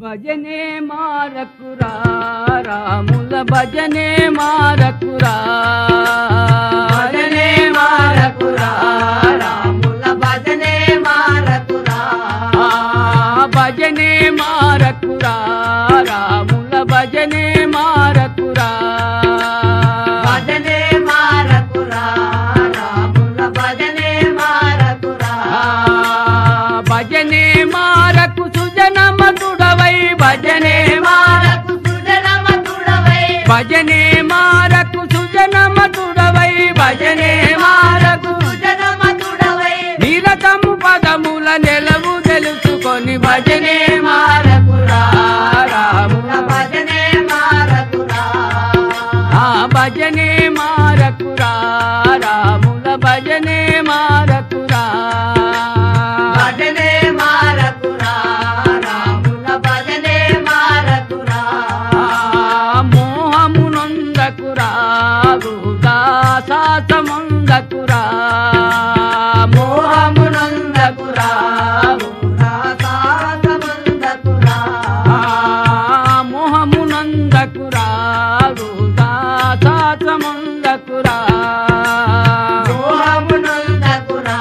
భజనే మారకురా రాముల భజనే మారకురా భజనే మారకురా రాముల భజనే మారకురా ఆ, భజనే మారకురా రాముల భజనే మారకురా భజనే మారకురా రాముల భజనే మారకురా ఆ, భజనే మారకు సుజనమతుడవై భజనే మారకు సుజనమతుడవై భజనే మారకు సుజనమతుడవై భజనే మారకు సుజనమతుడవై నిరతము పదముల నెలవు తెలుసుకొని భజనే మారకురా రాముల రాముల భజనే మారకురా ఆ భజనే మారకురా రాముల భజనే మారకురా భజనే మారకురా రాముల భజనే మారకురా ఆ మోహమునొందకురా వృదాసాసముందకురా మోహమునందకురా ఉదాసాసమందకురా ఆ మోహమునందకురా వృదాసాసముందకురా మోహమునందకురా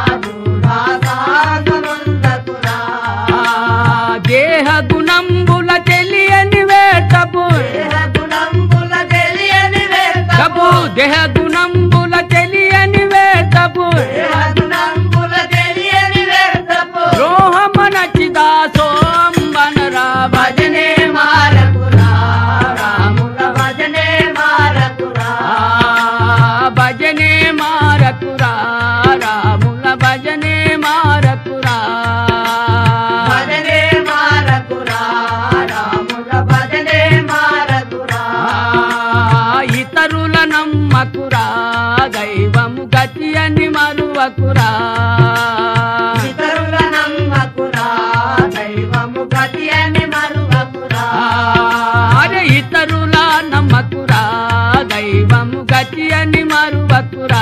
ఉదాసాసమందకురా ఆ దేహ గుణంబుల తెలియని వేటపు దేహ గుణంబుల తెలియని కపు వేదము దేహ గుణంబుల తెలియని వేటపు దేహ గుణంబుల తెలియని వేదము రోహమనచిదా సోంబనరా భజనే మారకురా రాముల భజనే మారకురా ఆ భజనే మారకురా రాముల భజనే మారకురా భజనే మారకురా రాముల భజనే మారకురా ఆ ఇతరుల నమ్మకురా దైవము గతి అని మరువకురా ఇతరుల నమ్మకురా దైవము గతి అని మరువకురా ఆ, అరే ఇతరుల నమ్మకురా దైవము గతి అని మరువకురా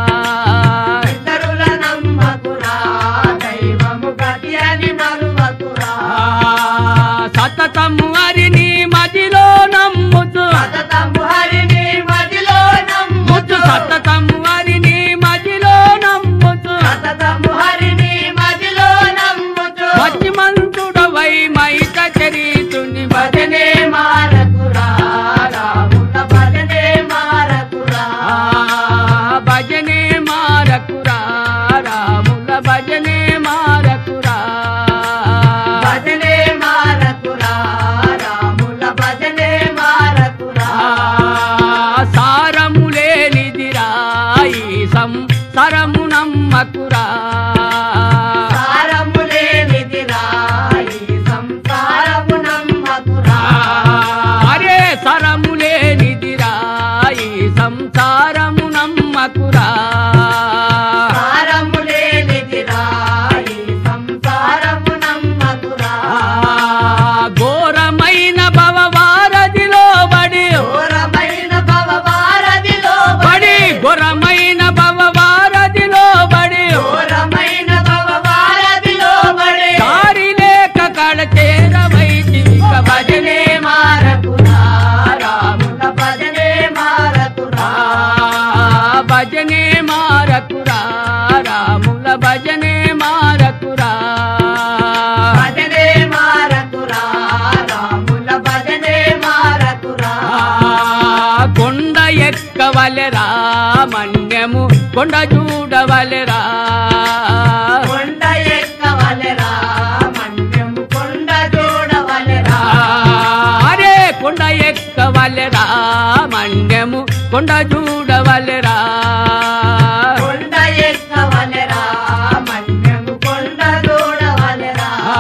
ఇతరుల నమ్మకురా దైవము గతి అని మరువకురా ఆ, సతతము హరిని మదిలో నమ్ముతూ సతతము హరిని మదిలో ముత్తు నమ్ముచు సతతము హరిని మదిలో నమ్ముతూ సతతము హరిని మదిలో నమ్ముచు మధ్యమంతుడవై మైత చరితుని భజనే భజనే మారకురా రాముల భజనే మారకురా ఆ, భజనే మారకురా రాముల భజనే మారకురా భజనే మారకురా రాముల భజనే మారకురా ఆ, సారము లేనిదిరా ఈ సంసరము నమ్మకురా సారము లేనిదిరా ఈ సంసారము నమ్మకురా అరే సరము లేనిదిరా ఈ సంసారము నమ్మకురా సారము లేనిదిరా ఈ సంసారము నమ్మకురా ఆ, ఘోరమైన భవవారదిలో బడి ఘోరమైన భవభారతిలో బడి ఘోరమైన భవవారదిలో బడి ఘోరమైన భవభారతిలో బడి దారి లేక కడ చేరవైదిక భజనే మారకురా రాముల భజనే మారకురా ఆ, భజనే మారకురా రాముల భజనే మారకురా భజనే మారకురా రాముల భజనే మారకురా ఆ, కొండ ఎక్కవలెరా మన్యము కొండ చూడవలెరా కొండ ఎక్కవలెరా మన్యము కొండ చూడవలెరా ఆ, అరే కొండ ఎక్కవలెరా మన్యము కొండ చూడవలెరా కొండ ఎక్కవలెరా మన్యము కొండ చూడవలెరా ఆ,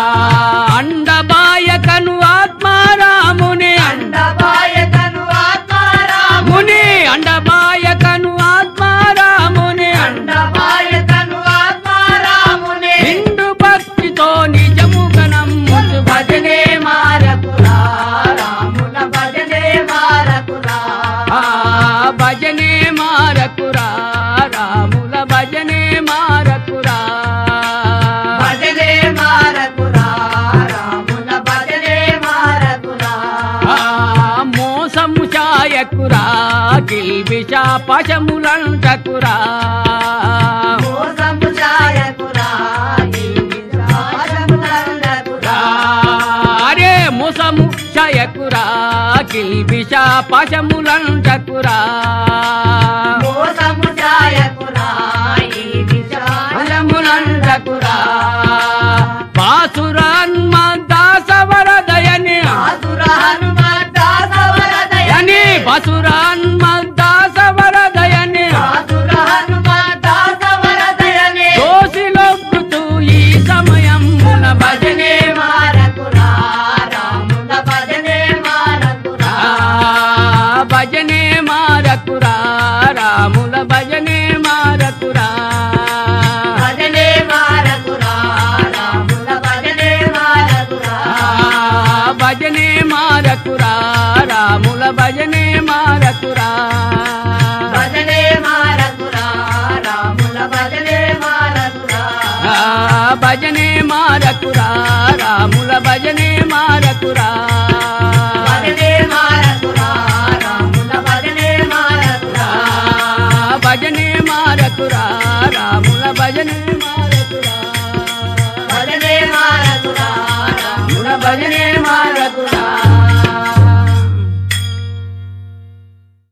అండబాయకను ఆత్మారాముని అండబాయకను ఆత్మారాము ముని అండబాయకను ఆత్మారాముని అండబాయకను ఆత్మారామునే నిండు భక్తితో నిజముగా నమ్ముచు భజనే మారకురా రాముల భజనే మారకురా ఆ భజనే మా శాపశములంటకురా మోసము జాయకురా పాశములందకురా అరే ముసము శయకురా కిల్బి శాపశములంటకురా మోసము జాయకురా ఈ ఫలములంటకురా బాసురాన్మ దాసవరదయని ఆసుర హనుమంతాసవరదయ అని బసురాన్మ దాసవరదయని ఆసుర హనుమంతాసవరదయనే దోషిలొక్కుతూ ఈ సమయం భజనే మారకురా రాముల భజనే మారకురా భజనే మారకురా రాముల భజనే మారకురా భజనే మారకురా రాముల భజనే మారకురా భజనే మారకురా రాముల భజనే మారకురా భజనే మారకురా రాముల భజనే మారకురా భజనే మారకురా రాముల భజనే మారకురా భజనే మారకురా రాముల భజనే మారకురా భజనే మారకురా రాముల భజనే